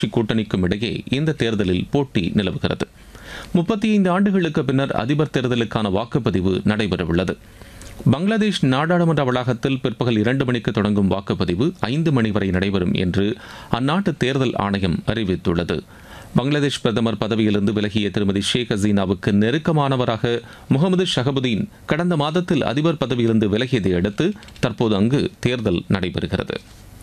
கட்சி கூட்டணிக்கும் இடையே இந்த தேர்தலில் போட்டி நிலவுகிறது முப்பத்தி ஐந்து ஆண்டுகளுக்கு பின்னர் அதிபர் தேர்தலுக்கான வாக்குப்பதிவு நடைபெறவுள்ளது பங்களாதேஷ் நாடாளுமன்ற வளாகத்தில் பிற்பகல் இரண்டு மணிக்கு தொடங்கும் வாக்குப்பதிவு ஐந்து மணி வரை நடைபெறும் என்று அந்நாட்டு தேர்தல் ஆணையம் அறிவித்துள்ளது பங்களாதேஷ் பிரதமர் பதவியிலிருந்து விலகிய திருமதி ஷேக் ஹசீனாவுக்கு நெருக்கமானவராக முகமது ஷஹபுதீன் கடந்த மாதத்தில் அதிபர் பதவியிலிருந்து விலகியதை அடுத்து தற்போது அங்கு தேர்தல் நடைபெறுகிறது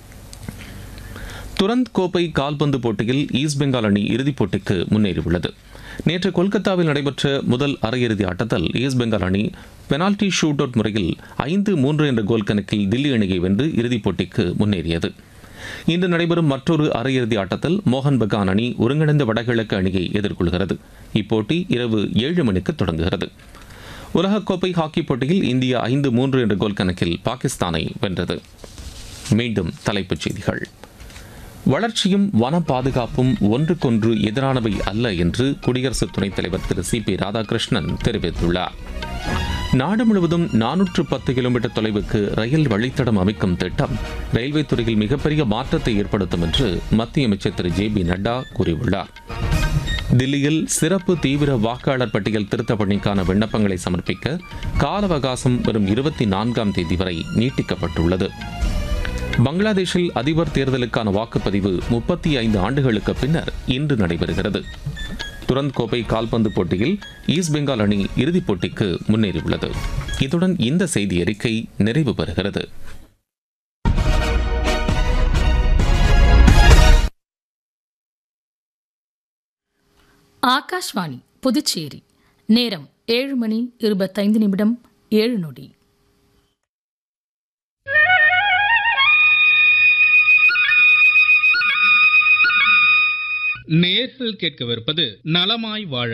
துரந்த் கோப்பை கால்பந்து போட்டியில் ஈஸ்ட் பெங்கால் அணி இறுதிப் போட்டிக்கு முன்னேறியுள்ளது நேற்று கொல்கத்தாவில் நடைபெற்ற முதல் அரையிறுதி ஆட்டத்தில் ஈஸ்ட் பெங்கால் அணி பெனால்டி ஷூட் அவுட் முறையில் ஐந்து மூன்று என்ற கோல் கணக்கில் தில்லி அணியை வென்று இறுதிப் போட்டிக்கு முன்னேறியது இன்று நடைபெறும் மற்றொரு அரையிறுதி ஆட்டத்தில் மோகன் பகான் அணி ஒருங்கிணைந்த வடகிழக்கு அணியை எதிர்கொள்கிறது இப்போட்டி இரவு ஏழு மணிக்கு தொடங்குகிறது உலகக்கோப்பை ஹாக்கி போட்டியில் இந்தியா ஐந்து மூன்று என்ற கோல் கணக்கில் பாகிஸ்தானை வென்றது மீண்டும் தலைப்புச் செய்திகள் வளர்ச்சியும் வன பாதுகாப்பும் ஒன்றுக்கொன்று எதிரானவை அல்ல என்று குடியரசு துணைத் தலைவர் திரு சி பி ராதாகிருஷ்ணன் தெரிவித்துள்ளார் நாடு முழுவதும் நானூற்று பத்து கிலோமீட்டர் தொலைவுக்கு ரயில் வழித்தடம் அமைக்கும் திட்டம் ரயில்வே துறையில் மிகப்பெரிய மாற்றத்தை ஏற்படுத்தும் என்று மத்திய அமைச்சர் திரு ஜே பி நட்டா கூறியுள்ளார் தில்லியில் சிறப்பு தீவிர வாக்காளர் பட்டியல் திருத்த பணிக்கான விண்ணப்பங்களை சமர்ப்பிக்க கால அவகாசம் வரும் இருபத்தி நான்காம் தேதி வரை நீட்டிக்கப்பட்டுள்ளது பங்களாதேஷில் அதிபர் தேர்தலுக்கான வாக்குப்பதிவு முப்பத்தி ஐந்து ஆண்டுகளுக்கு பின்னர் இன்று நடைபெறுகிறது துரந்த் கோப்பை கால்பந்து போட்டியில் ஈஸ்ட் பெங்கால் அணி இறுதிப் போட்டிக்கு முன்னேறியுள்ளது இத்துடன் இந்த செய்தி அறிக்கை நிறைவு பெறுகிறது ஆகாஷ்வாணி புதுச்சேரி நேரம் ஏழு மணி இருபத்தைந்து நிமிடம் ஏழு நொடி நேர்கள் கேட்கவிருப்பது நலமாய் வாழ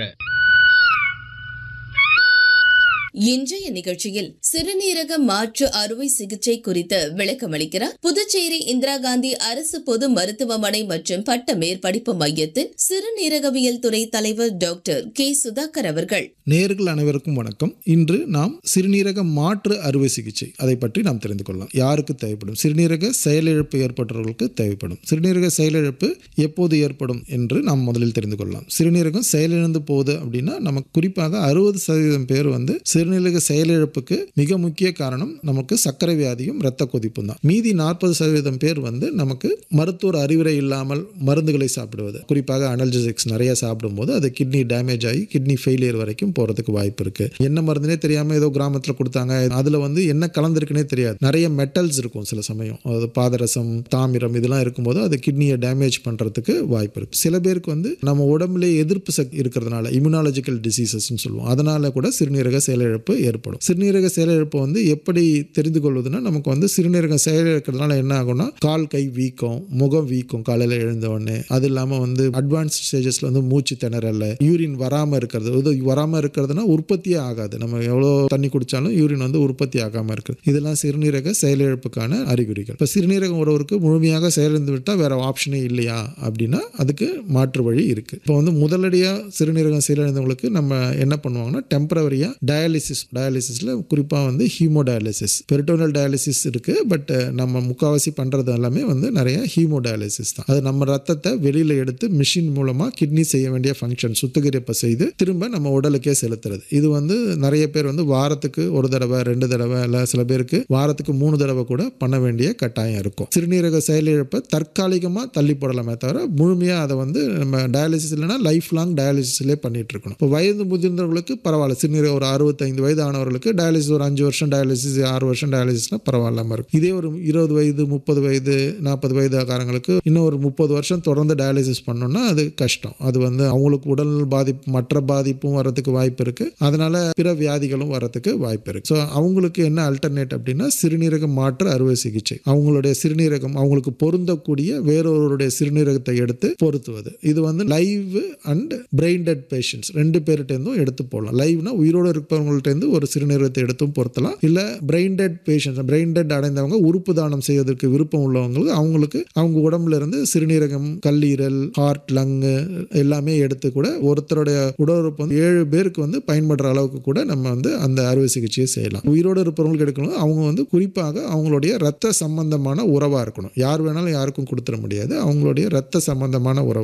இன்றைய நிகழ்ச்சியில் சிறுநீரக மாற்று அறுவை சிகிச்சை குறித்து விளக்கமளிக்கிறார் புதுச்சேரி இந்திரா காந்தி அரசு பொது மருத்துவமனை மற்றும் பட்ட மேற்படிப்பு மையத்தின் சிறுநீரகவியல் துறை தலைவர் டாக்டர் கே சுதாகர் அவர்கள் நேர்கள் அனைவருக்கும் வணக்கம் இன்று நாம் சிறுநீரக மாற்று அறுவை சிகிச்சை அதை பற்றி நாம் தெரிந்து கொள்ளலாம் யாருக்கு தேவைப்படும் சிறுநீரக செயலிழப்பு ஏற்பட்டவர்களுக்கு தேவைப்படும் சிறுநீரக செயலிழப்பு எப்போது ஏற்படும் என்று நாம் முதலில் தெரிந்து கொள்ளலாம் சிறுநீரகம் செயலிழந்து போகுது அப்படின்னா நமக்கு குறிப்பாக அறுபது சதவீதம் பேர் வந்து சிறுநீரக செயலிழப்புக்கு மிக முக்கிய காரணம் நமக்கு சர்க்கரை வியாதியும் இரத்த கொதிப்பும் தான் மீதி நாற்பது சதவீதம் பேர் வந்து நமக்கு மருத்துவர் அறிவுரை இல்லாமல் மருந்துகளை சாப்பிடுவது குறிப்பாக அனல்ஜெசிக்ஸ் நிறைய சாப்பிடும்போது அது கிட்னி டேமேஜ் ஆகி கிட்னி ஃபெயிலியர் வரைக்கும் போகிறதுக்கு வாய்ப்பு இருக்கு என்ன மருந்துனே தெரியாமல் ஏதோ கிராமத்தில் கொடுத்தாங்க அதில் வந்து என்ன கலந்துருக்குன்னே தெரியாது நிறைய மெட்டல்ஸ் இருக்கும் சில சமயம் அது பாதரசம் தாமிரம் இதெல்லாம் இருக்கும்போது அது கிட்னியை டேமேஜ் பண்ணுறதுக்கு வாய்ப்பு இருக்கு சில பேருக்கு வந்து நம்ம உடம்புல எதிர்ப்பு சக்தி இருக்கிறதுனால இம்யூனாலஜிக்கல் டிசீசஸ்ன்னு சொல்லுவோம் அதனால கூட சிறுநீரக செயலிழப்பு ஏற்படும் சிறுநீரக செயலிழப்பு வந்து எப்படி தெரிந்து கொள்வதுன்னா நமக்கு வந்து சிறுநீரகம் செயலிழக்கிறதுனால என்ன ஆகும்னா கால் கை வீக்கம் முகம் வீக்கம் காலையில் எழுந்த உடனே அது இல்லாமல் வந்து அட்வான்ஸ் ஸ்டேஜஸில் வந்து மூச்சு திணறல யூரின் வராமல் இருக்கிறது இது வராமல் இருக்கிறதுனா உற்பத்தியே ஆகாது நம்ம எவ்வளோ தண்ணி குடித்தாலும் யூரின் வந்து உற்பத்தி ஆகாமல் இருக்குது இதெல்லாம் சிறுநீரக செயலிழப்புக்கான அறிகுறிகள் இப்போ சிறுநீரகம் ஒருவருக்கு முழுமையாக செயலிழந்து விட்டால் வேற ஆப்ஷனே இல்லையா அப்படின்னா அதுக்கு மாற்று வழி இருக்குது இப்போ வந்து முதலடியாக சிறுநீரகம் செயலிழந்தவங்களுக்கு நம்ம என்ன பண்ணுவாங்கன்னா டெம்பரவரியாக டயாலிசிஸ் டயாலிசிஸில் குறிப்பாக வந்து ஹீமோ டயாலிசிஸ் பெரிட்டோனல் டயாலிசிஸ் இருக்குது பட் நம்ம முக்கால்வாசி பண்ணுறது எல்லாமே வந்து நிறைய ஹீமோ டயாலிசிஸ் தான் அது நம்ம ரத்தத்தை வெளியில் எடுத்து மிஷின் மூலமாக கிட்னி செய்ய வேண்டிய ஃபங்க்ஷன் சுத்திகரிப்பை செய்து திரும்ப நம்ம உடலுக்கே செலுத்துறது இது வந்து நிறைய பேர் வந்து வாரத்துக்கு ஒரு தடவை ரெண்டு தடவை இல்லை சில பேருக்கு வாரத்துக்கு மூணு தடவை கூட பண்ண வேண்டிய கட்டாயம் இருக்கும் சிறுநீரக செயலிழப்பை தற்காலிகமாக தள்ளி போடலாமே தவிர முழுமையாக அதை வந்து நம்ம டயாலிசிஸ் இல்லைன்னா லைஃப் லாங் டயாலிசிஸ்லேயே பண்ணிட்டு இருக்கணும் இப்போ வயது முதிர்ந்தவர்களுக்கு பரவாயில்ல சிறுநீரக ஒரு அறுபத்தைந்து வயது ஆனவர்களுக்கு டயாலிசிஸ் ஒரு அஞ்சு வருஷம் டயாலிசிஸ் ஆறு வருஷம் டயாலிசிஸ்னா பரவாயில்லாம இருக்கும் இதே ஒரு இருபது வயது முப்பது வயது நாற்பது வயதுக்காரங்களுக்கு இன்னும் ஒரு முப்பது வருஷம் தொடர்ந்து டயாலிசிஸ் பண்ணோம்னா அது கஷ்டம் அது வந்து அவங்களுக்கு உடல் பாதிப்பு மற்ற பாதிப்பும் வர்றதுக்கு வாய்ப்பு இருக்கு அதனால பிற வியாதிகளும் வர்றதுக்கு வாய்ப்பு இருக்கு ஸோ அவங்களுக்கு என்ன அல்டர்னேட் அப்படின்னா சிறுநீரக மாற்று அறுவை சிகிச்சை அவங்களுடைய சிறுநீரகம் அவங்களுக்கு பொருந்தக்கூடிய வேறொருவருடைய சிறுநீரகத்தை எடுத்து பொருத்துவது இது வந்து live and brain dead patients ரெண்டு பேர்கிட்ட இருந்தும் எடுத்து போடலாம் லைவ்னா உயிரோடு இருப்பவங்கள்ட்ட அவங்கள்ட்ட இருந்து ஒரு சிறுநீரகத்தை எடுத்தும் பொருத்தலாம் இல்லை brain dead patients brain dead அடைந்தவங்க உறுப்பு தானம் செய்வதற்கு விருப்பம் உள்ளவங்களுக்கு அவங்களுக்கு அவங்க உடம்புல இருந்து சிறுநீரகம் கல்லீரல் ஹார்ட் லங்கு எல்லாமே எடுத்து கூட ஒருத்தருடைய உடல் உறுப்பு வந்து ஏழு பேருக்கு வந்து பயன்படுற அளவுக்கு கூட நம்ம வந்து அந்த அறுவை சிகிச்சையை செய்யலாம் உயிரோடு இருப்பவங்களுக்கு எடுக்கணும் அவங்க வந்து குறிப்பாக அவங்களுடைய ரத்த சம்பந்தமான உறவாக இருக்கணும் யார் வேணாலும் யாருக்கும் கொடுத்துட முடியாது அவங்களுடைய ரத்த சம்பந்தமான உறவு